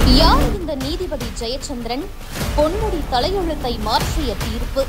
யார் இந்த நீதிபதி ஜெயச்சந்திரன் பொன்முடி தலையெழுத்தை மாற்றிய தீர்ப்பு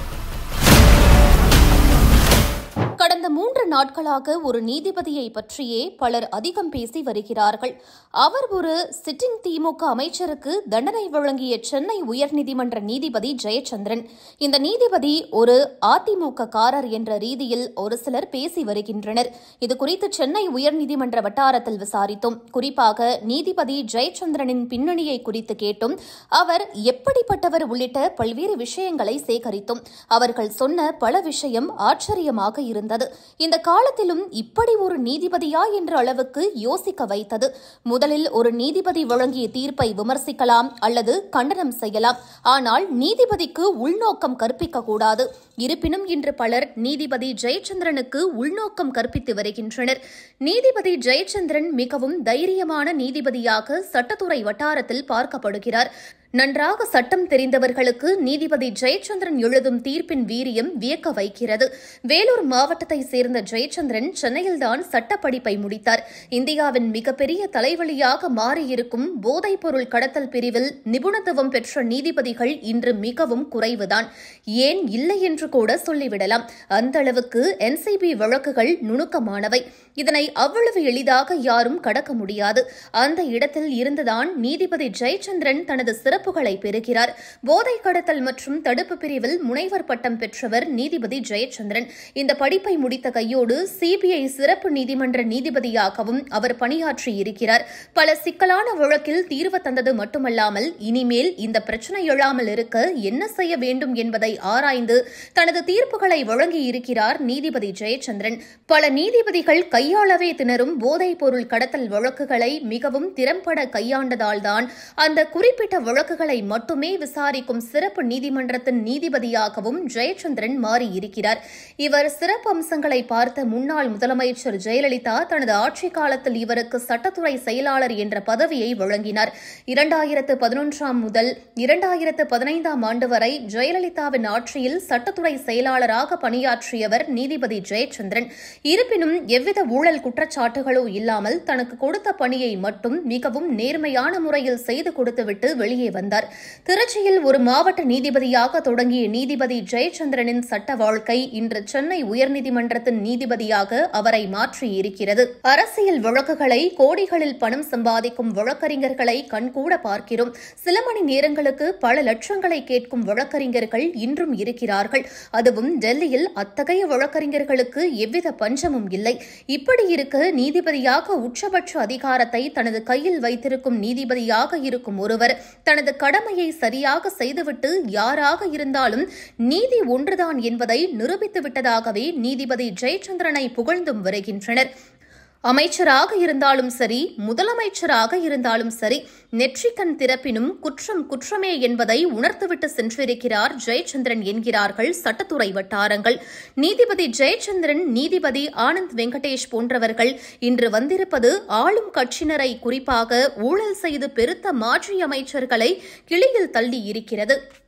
கடந்த மூன்று நாட்களாக ஒரு நீதிபதியை பற்றியே பலர் அதிகம் பேசி வருகிறார்கள் அவர் ஒரு சிட்டிங் திமுக அமைச்சருக்கு தண்டனை வழங்கிய சென்னை உயர்நீதிமன்ற நீதிபதி ஜெயச்சந்திரன் இந்த நீதிபதி ஒரு அதிமுக காரர் என்ற ரீதியில் ஒரு சிலர் பேசி வருகின்றனர் இது குறித்து சென்னை உயர்நீதிமன்ற வட்டாரத்தில் விசாரித்தோம் குறிப்பாக நீதிபதி ஜெயச்சந்திரனின் பின்னணியை குறித்து கேட்டும் அவர் எப்படிப்பட்டவர் உள்ளிட்ட பல்வேறு விஷயங்களை சேகரித்தோம் அவர்கள் சொன்ன பல விஷயம் ஆச்சரியமாக இருந்தது இந்த காலத்திலும் இப்படி ஒரு நீதிபதியா என்ற அளவுக்கு யோசிக்க வைத்தது முதலில் ஒரு நீதிபதி வழங்கிய தீர்ப்பை விமர்சிக்கலாம் அல்லது கண்டனம் செய்யலாம் ஆனால் நீதிபதிக்கு உள்நோக்கம் கற்பிக்க கூடாது இருப்பினும் இன்று பலர் நீதிபதி ஜெயச்சந்திரனுக்கு உள்நோக்கம் கற்பித்து வருகின்றனர் நீதிபதி ஜெயச்சந்திரன் மிகவும் தைரியமான நீதிபதியாக சட்டத்துறை வட்டாரத்தில் பார்க்கப்படுகிறார் நன்றாக சட்டம் தெரிந்தவர்களுக்கு நீதிபதி ஜெயச்சந்திரன் எழுதும் தீர்ப்பின் வீரியம் வியக்க வைக்கிறது வேலூர் மாவட்டத்தை சேர்ந்த ஜெயச்சந்திரன் சென்னையில்தான் சட்டப்படிப்பை முடித்தார் இந்தியாவின் மிகப்பெரிய தலைவலியாக மாறியிருக்கும் போதைப் பொருள் கடத்தல் பிரிவில் நிபுணத்துவம் பெற்ற நீதிபதிகள் இன்று மிகவும் குறைவுதான் ஏன் இல்லை என்று கூட சொல்லிவிடலாம் அந்த அளவுக்கு என்சிபி வழக்குகள் நுணுக்கமானவை இதனை அவ்வளவு எளிதாக யாரும் கடக்க முடியாது அந்த இடத்தில் இருந்துதான் நீதிபதி ஜெயச்சந்திரன் தனது சிறப்புகளை பெறுகிறார் போதை கடத்தல் மற்றும் தடுப்பு பிரிவில் முனைவர் பட்டம் பெற்றவர் நீதிபதி ஜெயச்சந்திரன் இந்த படிப்பை முடித்த கையோடு சிபிஐ சிறப்பு நீதிமன்ற நீதிபதியாகவும் அவர் பணியாற்றி இருக்கிறார் பல சிக்கலான வழக்கில் தீர்வு தந்தது மட்டுமல்லாமல் இனிமேல் இந்த பிரச்சனை எழாமல் இருக்க என்ன செய்ய வேண்டும் என்பதை ஆராய்ந்து தனது தீர்ப்புகளை வழங்கி இருக்கிறார் நீதிபதி ஜெயச்சந்திரன் பல நீதிபதிகள் கையாளவே திணறும் போதைப் பொருள் கடத்தல் வழக்குகளை மிகவும் திறம்பட கையாண்டதால்தான் அந்த குறிப்பிட்ட வழக்குகளை மட்டுமே விசாரிக்கும் சிறப்பு நீதிமன்றத்தின் நீதிபதியாகவும் ஜெயச்சந்திரன் மாறியிருக்கிறார் இவர் சிறப்பு அம்சங்களை பார்த்த முன்னாள் முதலமைச்சர் ஜெயலலிதா தனது ஆட்சிக் காலத்தில் இவருக்கு சட்டத்துறை செயலாளர் என்ற பதவியை வழங்கினார் இரண்டாயிரத்து பதினொன்றாம் முதல் இரண்டாயிரத்து பதினைந்தாம் ஆண்டு வரை ஜெயலலிதாவின் ஆட்சியில் சட்டத்துறை செயலாளராக பணியாற்றியவர் நீதிபதி ஜெயச்சந்திரன் இருப்பினும் எவ்வித ஊழல் குற்றச்சாட்டுகளோ இல்லாமல் தனக்கு கொடுத்த பணியை மட்டும் மிகவும் நேர்மையான முறையில் செய்து கொடுத்துவிட்டு வெளியே வந்தார் திருச்சியில் ஒரு மாவட்ட நீதிபதியாக தொடங்கிய நீதிபதி ஜெயச்சந்திரனின் சட்ட வாழ்க்கை இன்று சென்னை உயர்நீதிமன்றத்தின் நீதிபதியாக அவரை மாற்றியிருக்கிறது அரசியல் வழக்குகளை கோடிகளில் பணம் சம்பாதிக்கும் வழக்கறிஞர்களை கண்கூட பார்க்கிறோம் சில மணி நேரங்களுக்கு பல லட்சங்களை கேட்கும் வழக்கறிஞர்கள் இன்றும் இருக்கிறார்கள் அதுவும் டெல்லியில் அத்தகைய வழக்கறிஞர்களுக்கு எவ்வித பஞ்சமும் இல்லை இப்படி இருக்க நீதிபதியாக உச்சபட்ச அதிகாரத்தை தனது கையில் வைத்திருக்கும் நீதிபதியாக இருக்கும் ஒருவர் தனது கடமையை சரியாக செய்துவிட்டு யாராக இருந்தாலும் நீதி ஒன்றுதான் என்பதை நிரூபித்து விட்டதாகவே நீதிபதி ஜெயச்சந்திரனை புகழ்ந்தும் வருகின்றனர் அமைச்சராக இருந்தாலும் சரி முதலமைச்சராக இருந்தாலும் சரி நெற்றிக்கண் திறப்பினும் குற்றம் குற்றமே என்பதை உணர்த்துவிட்டு சென்றிருக்கிறார் ஜெயச்சந்திரன் என்கிறார்கள் சட்டத்துறை வட்டாரங்கள் நீதிபதி ஜெயச்சந்திரன் நீதிபதி ஆனந்த் வெங்கடேஷ் போன்றவர்கள் இன்று வந்திருப்பது ஆளும் கட்சியினரை குறிப்பாக ஊழல் செய்து பெருத்த மாற்றி அமைச்சர்களை கிளியில் தள்ளி இருக்கிறது